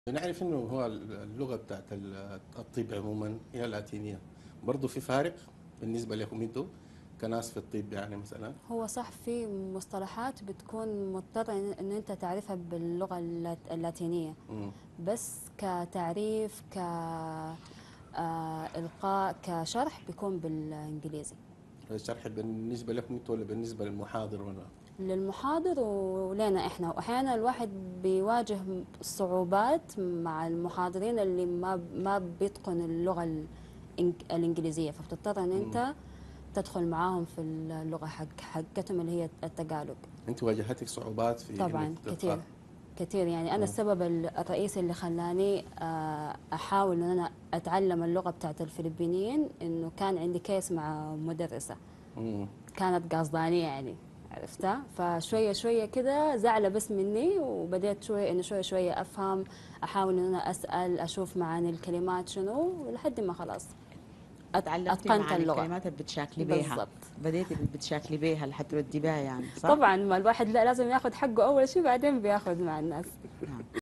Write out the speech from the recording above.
نعرف انه هو اللغه بتاعت الطب عموما هي اللاتينيه برضه في فارق بالنسبه لكم انتم كناس في الطب يعني مثلا هو صح في مصطلحات بتكون مضطر ان إن انت تعرفها باللغه اللات- اللاتينيه مم. بس كتعريف ك آه، القاء كشرح بيكون بالانجليزي الشرح بالنسبه لكم انتم ولا بالنسبه للمحاضر ولا للمحاضر ولنا احنا واحيانا الواحد بيواجه صعوبات مع المحاضرين اللي ما ما بيتقن اللغه الإنج- الانجليزيه فبتضطر ان انت تدخل معاهم في اللغه حق حقتهم اللي هي التقالوج انت واجهتك صعوبات في طبعا إنك تتخ- كثير كثير يعني انا السبب الرئيسي اللي خلاني آه، احاول ان انا اتعلم اللغه بتاعت الفلبينيين انه كان عندي كيس مع مدرسه مم. كانت قصدانية يعني عرفتها فشوية شوية كده زعلة بس مني وبديت شوية إنه شوية شوية أفهم أحاول إن أنا أسأل أشوف معاني الكلمات شنو لحد ما خلاص أت- تعلمتي أتقنت معاني اللغة الكلمات اللي بتشاكلي بيها بالضبط بديتي اللي بتشاكلي بيها اللي حتردي بيها يعني صح؟ طبعا ما الواحد لا لازم ياخذ حقه أول شيء بعدين بياخذ مع الناس نعم.